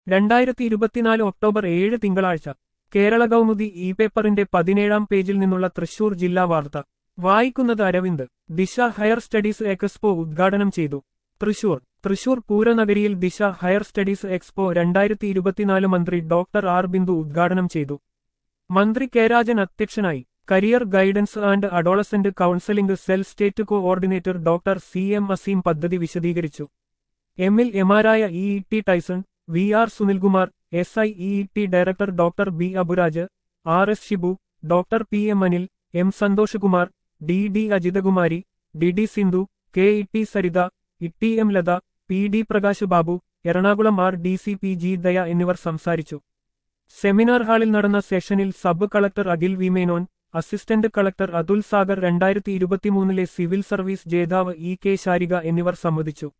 രണ്ടായിരത്തി ഇരുപത്തിനാല് ഒക്ടോബർ ഏഴ് തിങ്കളാഴ്ച കേരള കൗമുദി ഇ പേപ്പറിന്റെ പതിനേഴാം പേജിൽ നിന്നുള്ള തൃശൂർ ജില്ലാ വാർത്ത വായിക്കുന്നത് അരവിന്ദ് ദിശ ഹയർ സ്റ്റഡീസ് എക്സ്പോ ഉദ്ഘാടനം ചെയ്തു തൃശൂർ തൃശൂർ പൂരനഗരിയിൽ ദിശ ഹയർ സ്റ്റഡീസ് എക്സ്പോ രണ്ടായിരത്തി ഇരുപത്തിനാല് മന്ത്രി ഡോക്ടർ ആർ ബിന്ദു ഉദ്ഘാടനം ചെയ്തു മന്ത്രി കെ രാജൻ അധ്യക്ഷനായി career guidance and adolescent counselling cell state coordinator doctor C M Azeem പദ്ധതി വിശദീകരിച്ചു എമ്മിൽ എമാരായ E E T Tyson V R Sunilkumar S I E E T director doctor B Aburaj R S Shibu doctor P M Anil M Santhoshkumar D D Ajithakumari D D Sindhu K E T Saritha E T M Latha P D Prakash Babu Ernakulam R D C P G ദയ എന്നിവർ സംസാരിച്ചു seminar ഹാളിൽ നടന്ന സെഷനിൽ sub collector Akhil V Menon assistant collector Athul Sagar രണ്ടായിരത്തി ഇരുപത്തിമൂന്നിലെ civil service ജേതാവ് E K Sharika എന്നിവർ സംവദിച്ചു